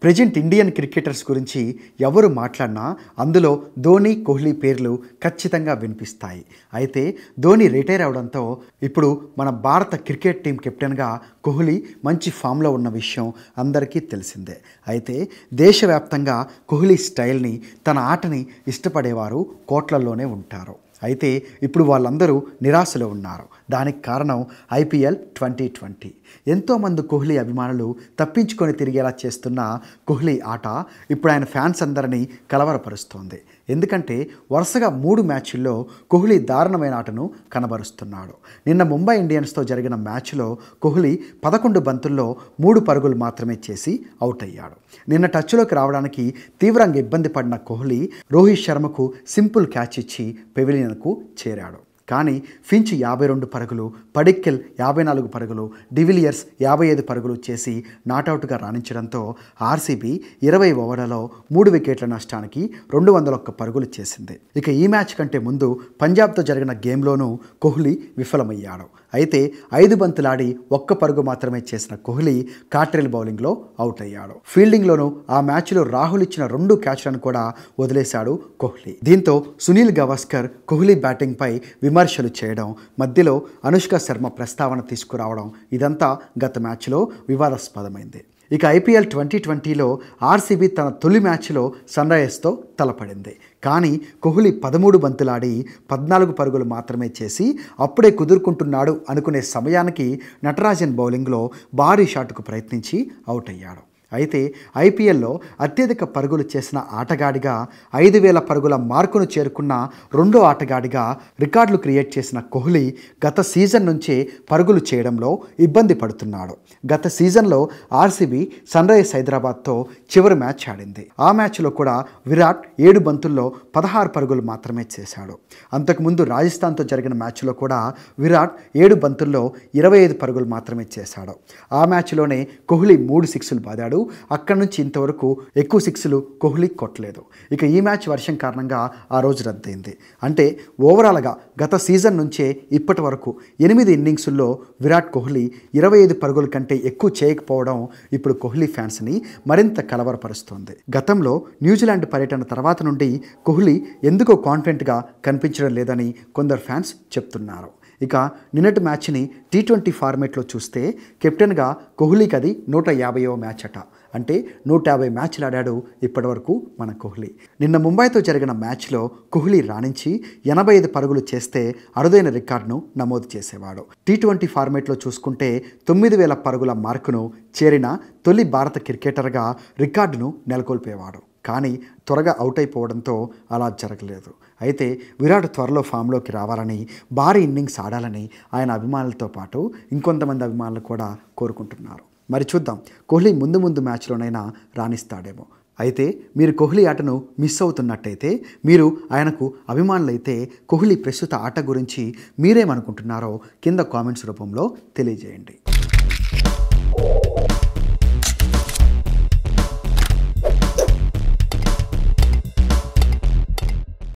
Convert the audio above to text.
present Indian cricketers గురించి ఎవరు మాట్లాడినా అందులో ధోని కోహ్లీ పేర్లు ఖచ్చితంగా వినిపిస్తాయి అయితే ధోని రిటైర్ అవడంతో ఇప్పుడు మన భారత క్రికెట్ టీం కెప్టెన్గా కోహ్లీ మంచి ఫామ్లో ఉన్న విషయం అందరికీ తెలిసిందే అయితే దేశవ్యాప్తంగా కోహ్లీ స్టైల్ని తన ఆటని ఇష్టపడేవారు కోట్లల్లోనే ఉంటారు అయితే ఇప్పుడు వాళ్ళందరూ నిరాశలో ఉన్నారు దానికి కారణం ఐపీఎల్ ట్వంటీ ట్వంటీ ఎంతోమంది కోహ్లీ అభిమానులు తప్పించుకొని తిరిగేలా చేస్తున్న కోహ్లీ ఆట ఇప్పుడు ఆయన ఫ్యాన్స్ అందరినీ కలవరపరుస్తోంది ఎందుకంటే వరుసగా మూడు మ్యాచ్ల్లో కోహ్లీ దారుణమైన ఆటను కనబరుస్తున్నాడు నిన్న ముంబై ఇండియన్స్తో జరిగిన మ్యాచ్లో కోహ్లీ పదకొండు బంతుల్లో మూడు పరుగులు మాత్రమే చేసి అవుట్ అయ్యాడు నిన్న టచ్లోకి రావడానికి తీవ్రంగా ఇబ్బంది పడిన కోహ్లీ రోహిత్ శర్మకు సింపుల్ క్యాచ్ ఇచ్చి పెవిలియన్కు చేరాడు కానీ ఫించ్ యాభై రెండు పరుగులు పడిక్కెల్ యాభై నాలుగు పరుగులు డివిలియర్స్ యాభై ఐదు పరుగులు చేసి నాటౌట్గా రాణించడంతో ఆర్సీబీ ఇరవై ఓవర్లలో మూడు వికెట్ల నష్టానికి రెండు వందల ఒక్క పరుగులు చేసింది ఇక ఈ మ్యాచ్ కంటే ముందు పంజాబ్తో జరిగిన గేమ్లోనూ కోహ్లీ విఫలమయ్యాడు అయితే ఐదు బంతులాడి ఒక్క పరుగు మాత్రమే చేసిన కోహ్లీ కాట్రెల్ బౌలింగ్లో అవుట్ అయ్యాడు ఫీల్డింగ్లోనూ ఆ మ్యాచ్లో రాహుల్ ఇచ్చిన రెండు క్యాచ్లను కూడా వదిలేశాడు కోహ్లీ దీంతో సునీల్ గవాస్కర్ కోహ్లీ బ్యాటింగ్పై విమర్శలు చేయడం మధ్యలో అనుష్క శర్మ ప్రస్తావన తీసుకురావడం ఇదంతా గత మ్యాచ్లో వివాదాస్పదమైంది ఇక ఐపీఎల్ ట్వంటీ ట్వంటీలో ఆర్సీబీ తన తొలి మ్యాచ్లో సన్ రైజర్స్తో తలపడింది కానీ కోహ్లీ పదమూడు బంతులాడి పద్నాలుగు పరుగులు మాత్రమే చేసి అప్పుడే కుదురుకుంటున్నాడు అనుకునే సమయానికి నటరాజన్ బౌలింగ్లో భారీ షాట్కు ప్రయత్నించి అవుట్ అయ్యాడు అయితే ఐపీఎల్లో అత్యధిక పరుగులు చేసిన ఆటగాడిగా ఐదు వేల పరుగుల మార్కును చేరుకున్న రెండో ఆటగాడిగా రికార్డులు క్రియేట్ చేసిన కోహ్లీ గత సీజన్ నుంచే పరుగులు చేయడంలో ఇబ్బంది పడుతున్నాడు గత సీజన్లో ఆర్సీబీ సన్ రైజర్స్ హైదరాబాద్తో చివరి మ్యాచ్ ఆడింది ఆ మ్యాచ్లో కూడా విరాట్ ఏడు బంతుల్లో పదహారు పరుగులు మాత్రమే చేశాడు అంతకుముందు రాజస్థాన్తో జరిగిన మ్యాచ్లో కూడా విరాట్ ఏడు బంతుల్లో ఇరవై ఐదు పరుగులు మాత్రమే చేశాడు ఆ మ్యాచ్లోనే కోహ్లీ మూడు సిక్స్లు బాదాడు అక్కడి నుంచి ఇంతవరకు ఎక్కువ సిక్స్లు కోహ్లీ కొట్టలేదు ఇక ఈ మ్యాచ్ వర్షం కారణంగా ఆ రోజు రద్దయింది అంటే ఓవరాల్గా గత సీజన్ నుంచే ఇప్పటి వరకు ఎనిమిది ఇన్నింగ్సుల్లో విరాట్ కోహ్లీ ఇరవై ఐదు పరుగుల కంటే ఎక్కువ చేయకపోవడం ఇప్పుడు కోహ్లీ ఫ్యాన్స్ని మరింత కలవరపరుస్తోంది గతంలో న్యూజిలాండ్ పర్యటన తర్వాత నుండి కోహ్లీ ఎందుకో కాన్ఫిడెంట్గా కనిపించడం లేదని కొందరు ఫ్యాన్స్ చెప్తున్నారు ఇక నిన్నటి మ్యాచ్ని టీ ట్వంటీ ఫార్మేట్లో చూస్తే కెప్టెన్గా కోహ్లీకి అది నూట యాభైవ మ్యాచ్ అట అంటే నూట యాభై మ్యాచ్లు ఆడాడు ఇప్పటివరకు మన కోహ్లీ నిన్న ముంబైతో జరిగిన మ్యాచ్లో కోహ్లీ రాణించి ఎనభై ఐదు పరుగులు చేస్తే అరుదైన రికార్డును నమోదు చేసేవాడు టీ ట్వంటీ ఫార్మేట్లో చూసుకుంటే తొమ్మిది వేల పరుగుల మార్కును చేరిన తొలి భారత క్రికెటర్గా రికార్డును నెలకొల్పేవాడు కానీ త్వరగా అవుట్ అయిపోవడంతో అలా జరగలేదు అయితే విరాట్ త్వరలో ఫామ్లోకి రావాలని భారీ ఇన్నింగ్స్ ఆడాలని ఆయన అభిమానులతో పాటు ఇంకొంతమంది అభిమానులు కూడా కోరుకుంటున్నారు మరి చూద్దాం కోహ్లీ ముందు ముందు మ్యాచ్లోనైనా రాణిస్తాడేమో అయితే మీరు కోహ్లీ ఆటను మిస్ అవుతున్నట్టయితే మీరు ఆయనకు అభిమానులైతే కోహ్లీ ప్రస్తుత ఆట గురించి మీరేమనుకుంటున్నారో కింద కామెంట్స్ రూపంలో తెలియజేయండి